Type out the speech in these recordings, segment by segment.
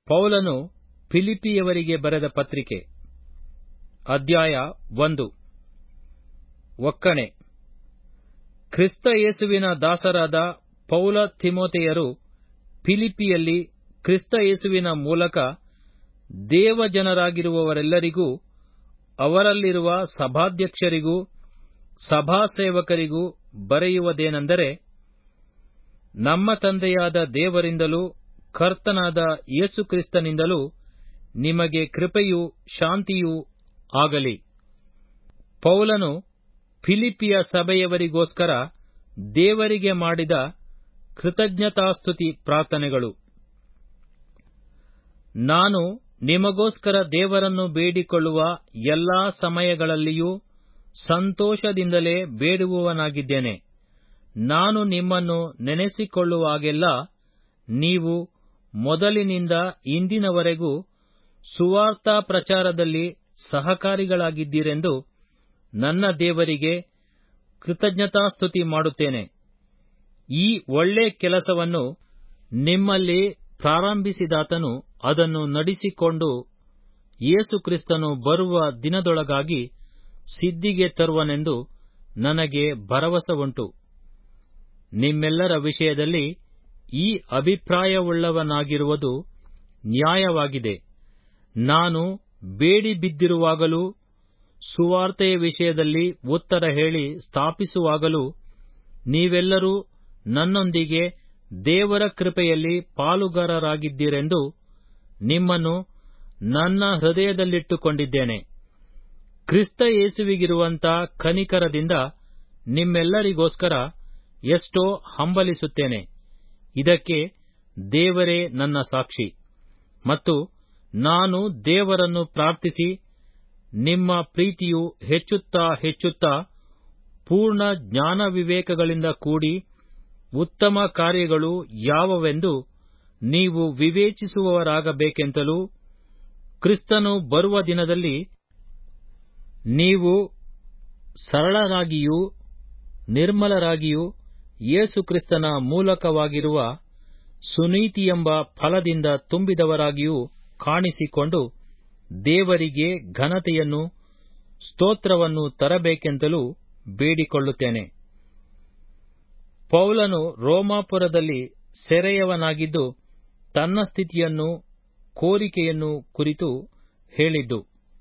ಪೌಲನು ಫಿಲಿಪಿಯವರಿಗೆ ಬರೆದ ಪತ್ರಿಕೆ ಅಧ್ಯಾಯ ಒಂದು ಒಕ್ಕಣೆ ಕ್ರಿಸ್ತ ಯೇಸುವಿನ ದಾಸರಾದ ಪೌಲ ತಿಮೋತೆಯರು ಫಿಲಿಪಿಯಲ್ಲಿ ಕ್ರಿಸ್ತ ಯೇಸುವಿನ ಮೂಲಕ ದೇವಜನರಾಗಿರುವವರೆಲ್ಲರಿಗೂ ಅವರಲ್ಲಿರುವ ಸಭಾಧ್ಯಕ್ಷರಿಗೂ ಸಭಾಸೇವಕರಿಗೂ ಬರೆಯುವುದೇನೆಂದರೆ ನಮ್ಮ ತಂದೆಯಾದ ದೇವರಿಂದಲೂ ಕರ್ತನಾದ ಯೇಸುಕ್ರಿಸ್ತನಿಂದಲೂ ನಿಮಗೆ ಕೃಪೆಯೂ ಶಾಂತಿಯೂ ಆಗಲಿ ಪೌಲನು ಫಿಲಿಪಿಯ ಸಭೆಯವರಿಗೋಸ್ಕರ ದೇವರಿಗೆ ಮಾಡಿದ ಕೃತಜ್ಞತಾಸ್ತುತಿ ಪ್ರಾರ್ಥನೆಗಳು ನಾನು ನಿಮಗೋಸ್ಕರ ದೇವರನ್ನು ಬೇಡಿಕೊಳ್ಳುವ ಎಲ್ಲಾ ಸಮಯಗಳಲ್ಲಿಯೂ ಸಂತೋಷದಿಂದಲೇ ಬೇಡುವವನಾಗಿದ್ದೇನೆ ನಾನು ನಿಮ್ಮನ್ನು ನೆನೆಸಿಕೊಳ್ಳುವಾಗೆಲ್ಲ ನೀವು ಮೊದಲಿನಿಂದ ಇಂದಿನವರೆಗೂ ಸುವಾರ್ತಾ ಪ್ರಚಾರದಲ್ಲಿ ಸಹಕಾರಿಗಳಾಗಿದ್ದೀರೆಂದು ನನ್ನ ದೇವರಿಗೆ ಕೃತಜ್ಞತಾಸ್ತುತಿ ಮಾಡುತ್ತೇನೆ ಈ ಒಳ್ಳೆ ಕೆಲಸವನ್ನು ನಿಮ್ಮಲ್ಲಿ ಪ್ರಾರಂಭಿಸಿದಾತನು ಅದನ್ನು ನಡೆಸಿಕೊಂಡು ಯೇಸುಕ್ರಿಸ್ತನು ಬರುವ ದಿನದೊಳಗಾಗಿ ಸಿದ್ಧಿಗೆ ತರುವನೆಂದು ನನಗೆ ಭರವಸವುಂಟು ನಿಮ್ಮೆಲ್ಲರ ವಿಷಯದಲ್ಲಿ ಈ ಅಭಿಪ್ರಾಯವುಳ್ಳವನಾಗಿರುವುದು ನ್ಯಾಯವಾಗಿದೆ ನಾನು ಬೇಡಿ ಬಿದ್ದಿರುವಾಗಲೂ ಸುವಾರ್ತೆಯ ವಿಷಯದಲ್ಲಿ ಉತ್ತರ ಹೇಳಿ ಸ್ಥಾಪಿಸುವಾಗಲೂ ನೀವೆಲ್ಲರೂ ನನ್ನೊಂದಿಗೆ ದೇವರ ಕೃಪೆಯಲ್ಲಿ ಪಾಲುಗಾರರಾಗಿದ್ದೀರೆಂದು ನಿಮ್ಮನ್ನು ನನ್ನ ಹೃದಯದಲ್ಲಿಟ್ಟುಕೊಂಡಿದ್ದೇನೆ ಕ್ರಿಸ್ತ ಯೇಸುವಿಗಿರುವಂಥ ಕನಿಕರದಿಂದ ನಿಮ್ಮೆಲ್ಲರಿಗೋಸ್ಕರ ಎಷ್ಟೋ ಹಂಬಲಿಸುತ್ತೇನೆ ಇದಕ್ಕೆ ದೇವರೇ ನನ್ನ ಸಾಕ್ಷಿ ಮತ್ತು ನಾನು ದೇವರನ್ನು ಪ್ರಾರ್ಥಿಸಿ ನಿಮ್ಮ ಪ್ರೀತಿಯು ಹೆಚ್ಚುತ್ತಾ ಹೆಚ್ಚುತ್ತಾ ಪೂರ್ಣ ಜ್ಞಾನ ವಿವೇಕಗಳಿಂದ ಕೂಡಿ ಉತ್ತಮ ಕಾರ್ಯಗಳು ಯಾವವೆಂದು ನೀವು ವಿವೇಚಿಸುವವರಾಗಬೇಕೆಂತಲೂ ಕ್ರಿಸ್ತನು ಬರುವ ದಿನದಲ್ಲಿ ನೀವು ಸರಳರಾಗಿಯೂ ನಿರ್ಮಲರಾಗಿಯೂ ಯೇಸುಕ್ರಿಸ್ತನ ಮೂಲಕವಾಗಿರುವ ಸುನೀತಿಯೆಂಬ ಫಲದಿಂದ ತುಂಬಿದವರಾಗಿಯೂ ಕಾಣಿಸಿಕೊಂಡು ದೇವರಿಗೆ ಘನತೆಯನ್ನು ಸ್ತೋತ್ರವನ್ನು ತರಬೇಕೆಂತಲೂ ಬೇಡಿಕೊಳ್ಳುತ್ತೇನೆ ಪೌಲನು ರೋಮಾಪುರದಲ್ಲಿ ಸೆರೆಯವನಾಗಿದ್ದು ತನ್ನ ಸ್ಥಿತಿಯನ್ನು ಕೋರಿಕೆಯನ್ನು ಕುರಿತು ಹೇಳಿದ್ದು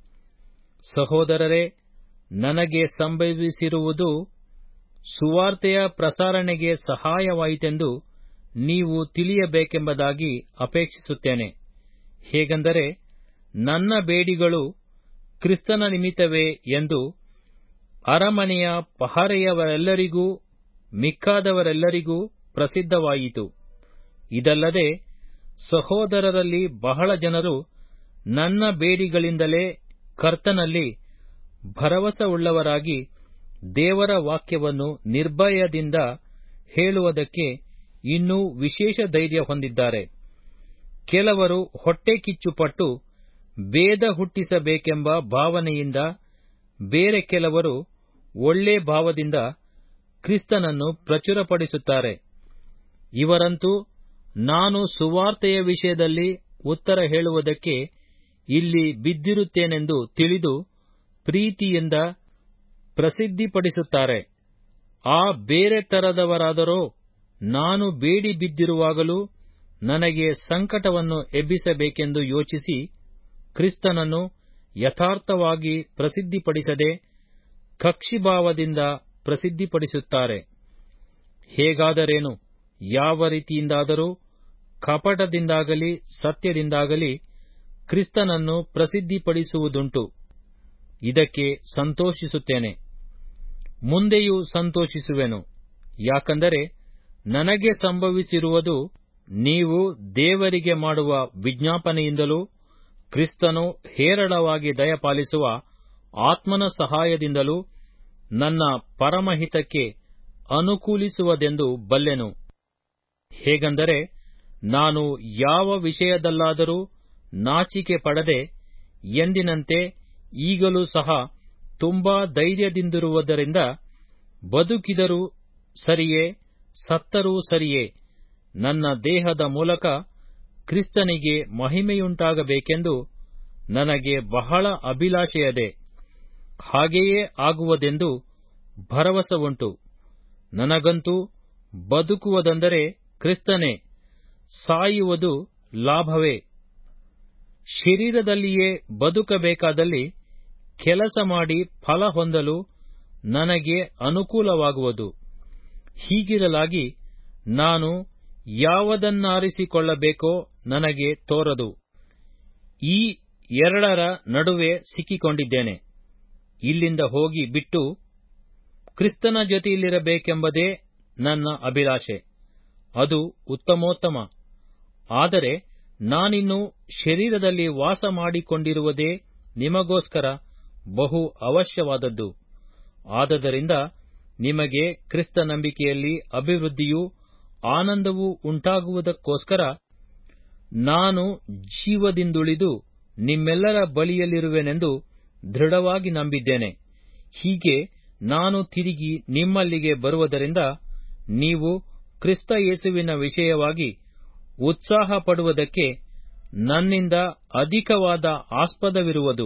ಸಹೋದರರೇ ನನಗೆ ಸಂಭವಿಸಿರುವುದು ಸುವಾರ್ತೆಯ ಪ್ರಸಾರಣೆಗೆ ಸಹಾಯವಾಯಿತೆಂದು ನೀವು ತಿಳಿಯಬೇಕೆಂಬುದಾಗಿ ಅಪೇಕ್ಷಿಸುತ್ತೇನೆ ಹೇಗೆಂದರೆ ನನ್ನ ಬೇಡಿಗಳು ಕ್ರಿಸ್ತನ ನಿಮಿತ್ತವೇ ಎಂದು ಅರಮನೆಯ ಪಹರೆಯವರೆಲ್ಲರಿಗೂ ಮಿಕ್ಕಾದವರೆಲ್ಲರಿಗೂ ಪ್ರಸಿದ್ಧವಾಯಿತು ಇದಲ್ಲದೆ ಸಹೋದರರಲ್ಲಿ ಬಹಳ ಜನರು ನನ್ನ ಬೇಡಿಗಳಿಂದಲೇ ಕರ್ತನಲ್ಲಿ ಭರವಸವುಳ್ಳವರಾಗಿ ದೇವರ ವಾಕ್ಯವನ್ನು ನಿರ್ಭಯದಿಂದ ಹೇಳುವುದಕ್ಕೆ ಇನ್ನೂ ವಿಶೇಷ ಧೈರ್ಯ ಹೊಂದಿದ್ದಾರೆ ಕೆಲವರು ಹೊಟ್ಟೆ ಕಿಚ್ಚುಪಟ್ಟು ಭೇದ ಹುಟ್ಟಿಸಬೇಕೆಂಬ ಭಾವನೆಯಿಂದ ಬೇರೆ ಕೆಲವರು ಒಳ್ಳೆ ಭಾವದಿಂದ ಕ್ರಿಸ್ತನನ್ನು ಪ್ರಚುರಪಡಿಸುತ್ತಾರೆ ಇವರಂತೂ ನಾನು ಸುವಾರ್ತೆಯ ವಿಷಯದಲ್ಲಿ ಉತ್ತರ ಹೇಳುವುದಕ್ಕೆ ಇಲ್ಲಿ ಬಿದ್ದಿರುತ್ತೇನೆಂದು ತಿಳಿದು ಪ್ರೀತಿಯಿಂದ ಪ್ರಸಿದ್ಧಿಪಡಿಸುತ್ತಾರೆ ಆ ಬೇರೆ ತರದವರಾದರೋ ನಾನು ಬೇಡಿ ಬಿದ್ದಿರುವಾಗಲೂ ನನಗೆ ಸಂಕಟವನ್ನು ಎಬ್ಬಿಸಬೇಕೆಂದು ಯೋಚಿಸಿ ಕ್ರಿಸ್ತನನ್ನು ಯಥಾರ್ಥವಾಗಿ ಪ್ರಸಿದ್ಧಿಪಡಿಸದೆ ಕಕ್ಷಿಭಾವದಿಂದ ಪ್ರಸಿದ್ಧಿಪಡಿಸುತ್ತಾರೆ ಹೇಗಾದರೇನು ಯಾವ ರೀತಿಯಿಂದಾದರೂ ಕಪಟದಿಂದಾಗಲಿ ಸತ್ಯದಿಂದಾಗಲಿ ಕ್ರಿಸ್ತನನ್ನು ಪ್ರಸಿದ್ಧಿಪಡಿಸುವುದುಂಟು ಇದಕ್ಕೆ ಸಂತೋಷಿಸುತ್ತೇನೆ ಮುಂದೆಯೂ ಸಂತೋಷಿಸುವೆನು ಯಾಕಂದರೆ ನನಗೆ ಸಂಭವಿಸಿರುವುದು ನೀವು ದೇವರಿಗೆ ಮಾಡುವ ವಿಜ್ಞಾಪನೆಯಿಂದಲೂ ಕ್ರಿಸ್ತನು ಹೇರಳವಾಗಿ ದಯಪಾಲಿಸುವ ಆತ್ಮನ ಸಹಾಯದಿಂದಲೂ ನನ್ನ ಪರಮಹಿತಕ್ಕೆ ಅನುಕೂಲಿಸುವುದೆಂದು ಬಲ್ಲೆನು ಹೇಗೆಂದರೆ ನಾನು ಯಾವ ವಿಷಯದಲ್ಲಾದರೂ ನಾಚಿಕೆ ಪಡದೆ ಎಂದಿನಂತೆ ಈಗಲೂ ಸಹ ತುಂಬಾ ಧೈರ್ಯದಿಂದಿರುವುದರಿಂದ ಬದುಕಿದರೂ ಸರಿಯೇ ಸತ್ತರೂ ಸರಿಯೇ ನನ್ನ ದೇಹದ ಮೂಲಕ ಕ್ರಿಸ್ತನಿಗೆ ಮಹಿಮೆಯುಂಟಾಗಬೇಕೆಂದು ನನಗೆ ಬಹಳ ಅಭಿಲಾಷೆಯದೆ ಹಾಗೆಯೇ ಆಗುವುದೆಂದು ಭರವಸವುಂಟು ನನಗಂತೂ ಬದುಕುವುದೆಂದರೆ ಕ್ರಿಸ್ತನೇ ಸಾಯುವುದು ಲಾಭವೇ ಶರೀರದಲ್ಲಿಯೇ ಬದುಕಬೇಕಾದಲ್ಲಿ ಕೆಲಸ ಮಾಡಿ ಫಲ ಹೊಂದಲು ನನಗೆ ಅನುಕೂಲವಾಗುವುದು ಹೀಗಿರಲಾಗಿ ನಾನು ಯಾವುದನ್ನಾರಿಸಿಕೊಳ್ಳಬೇಕೋ ನನಗೆ ತೋರದು ಈ ಎರಡರ ನಡುವೆ ಸಿಕ್ಕಿಕೊಂಡಿದ್ದೇನೆ ಇಲ್ಲಿಂದ ಹೋಗಿ ಬಿಟ್ಟು ಕ್ರಿಸ್ತನ ಜೊತೆಯಲ್ಲಿರಬೇಕೆಂಬುದೇ ನನ್ನ ಅಭಿಲಾಷೆ ಅದು ಉತ್ತಮೋತ್ತಮ ಆದರೆ ನಾನಿನ್ನು ಶರೀರದಲ್ಲಿ ವಾಸ ಮಾಡಿಕೊಂಡಿರುವುದೇ ನಿಮಗೋಸ್ಕರ ಬಹು ಅವಶ್ಯವಾದದ್ದು ಆದದರಿಂದ ನಿಮಗೆ ಕ್ರಿಸ್ತ ನಂಬಿಕೆಯಲ್ಲಿ ಅಭಿವೃದ್ಧಿಯೂ ಆನಂದವೂ ಉಂಟಾಗುವುದಕ್ಕೋಸ್ಕರ ನಾನು ಜೀವದಿಂದುಳಿದು ನಿಮ್ಮೆಲ್ಲರ ಬಳಿಯಲ್ಲಿರುವೆನೆಂದು ದೃಢವಾಗಿ ನಂಬಿದ್ದೇನೆ ಹೀಗೆ ನಾನು ತಿರುಗಿ ನಿಮ್ಮಲ್ಲಿಗೆ ಬರುವುದರಿಂದ ನೀವು ಕ್ರಿಸ್ತ ಯೇಸುವಿನ ವಿಷಯವಾಗಿ ಉತ್ಸಾಹ ಪಡುವುದಕ್ಕೆ ನನ್ನಿಂದ ಅಧಿಕವಾದ ಆಸ್ಪದವಿರುವುದು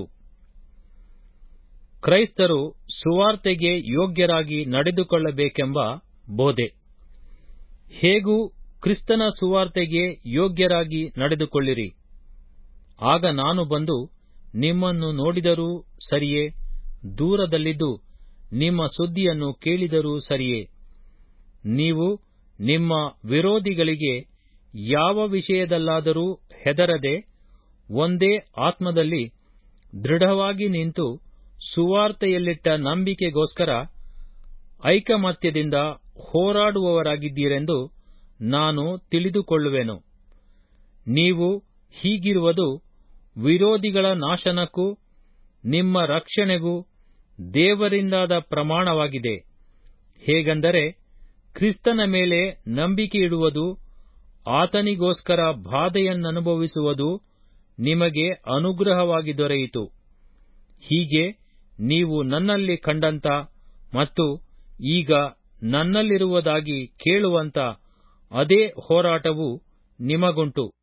ಕ್ರೈಸ್ತರು ಸುವಾರ್ತೆಗೆ ಯೋಗ್ಯರಾಗಿ ನಡೆದುಕೊಳ್ಳಬೇಕೆಂಬ ಬೋಧೆ ಹೇಗೂ ಕ್ರಿಸ್ತನ ಸುವಾರ್ತೆಗೆ ಯೋಗ್ಯರಾಗಿ ನಡೆದುಕೊಳ್ಳಿರಿ ಆಗ ನಾನು ಬಂದು ನಿಮ್ಮನ್ನು ನೋಡಿದರೂ ಸರಿಯೇ ದೂರದಲ್ಲಿದ್ದು ನಿಮ್ಮ ಸುದ್ದಿಯನ್ನು ಕೇಳಿದರೂ ಸರಿಯೇ ನೀವು ನಿಮ್ಮ ವಿರೋಧಿಗಳಿಗೆ ಯಾವ ವಿಷಯದಲ್ಲಾದರೂ ಹೆದರದೆ ಒಂದೇ ಆತ್ಮದಲ್ಲಿ ದೃಢವಾಗಿ ನಿಂತು ಸುವಾರ್ತೆಯಲ್ಲಿಟ್ಟ ನಂಬಿಕೆಗೋಸ್ಕರ ಐಕಮತ್ಯದಿಂದ ಹೋರಾಡುವವರಾಗಿದ್ದೀರೆಂದು ನಾನು ತಿಳಿದುಕೊಳ್ಳುವೆನು ನೀವು ಹೀಗಿರುವುದು ವಿರೋಧಿಗಳ ನಾಶನಕ್ಕೂ ನಿಮ್ಮ ರಕ್ಷಣೆಗೂ ದೇವರಿಂದಾದ ಪ್ರಮಾಣವಾಗಿದೆ ಹೇಗೆಂದರೆ ಕ್ರಿಸ್ತನ ಮೇಲೆ ನಂಬಿಕೆಯಿಡುವುದು ಆತನಿಗೋಸ್ಕರ ಬಾಧೆಯನ್ನನುಭವಿಸುವುದು ನಿಮಗೆ ಅನುಗ್ರಹವಾಗಿ ದೊರೆಯಿತು ಹೀಗೆ ನೀವು ನನ್ನಲ್ಲಿ ಕಂಡಂತ ಮತ್ತು ಈಗ ನನ್ನಲ್ಲಿರುವುದಾಗಿ ಕೇಳುವಂತ ಅದೇ ಹೋರಾಟವು ನಿಮಗುಂಟು